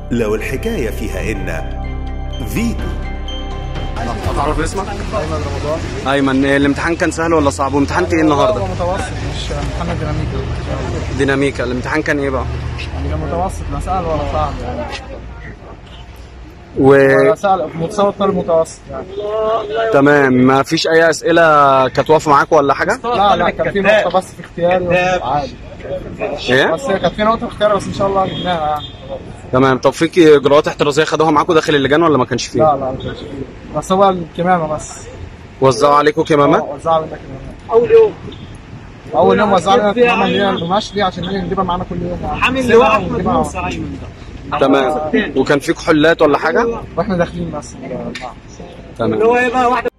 لو الحكاية فيها إن فيتو اتعرف اسمك؟ ايمن رمضان ايمن الامتحان كان سهل ولا صعب وامتحنت ايه النهارده؟ هو متوسط مش محمد ديناميكا ديناميكا الامتحان كان ايه بقى؟ يعني كان متوسط لا سهل ولا صعب يعني و ولا سهل متساوي الطالب متوسط يعني تمام ما فيش اي اسئله كانت واقفه معاك ولا حاجه؟ لا لا كان في نقطة بس في اختياري عادي ايه؟ بس هي كانت في نقطة في اختياري بس ان شاء الله جبناها يعني تمام طب في اجراءات احترازيه خدوها معاكم داخل اللجان ولا ما كانش فيه؟ لا لا ما كانش فيه بس هو الكمامة بس وزعوا عليكم كمامات؟ اه، وزعوا لنا كمامة اول يوم اول يوم وزعوا لنا الكمامة اللي هي القماش دي عشان نيجي نجيبها معانا كل يوم حامل لواء احمد موسى ايمن ده تمام وكان في كحولات ولا حاجه؟ واحنا داخلين بس المعهد. تمام اللي هو ايه بقى واحده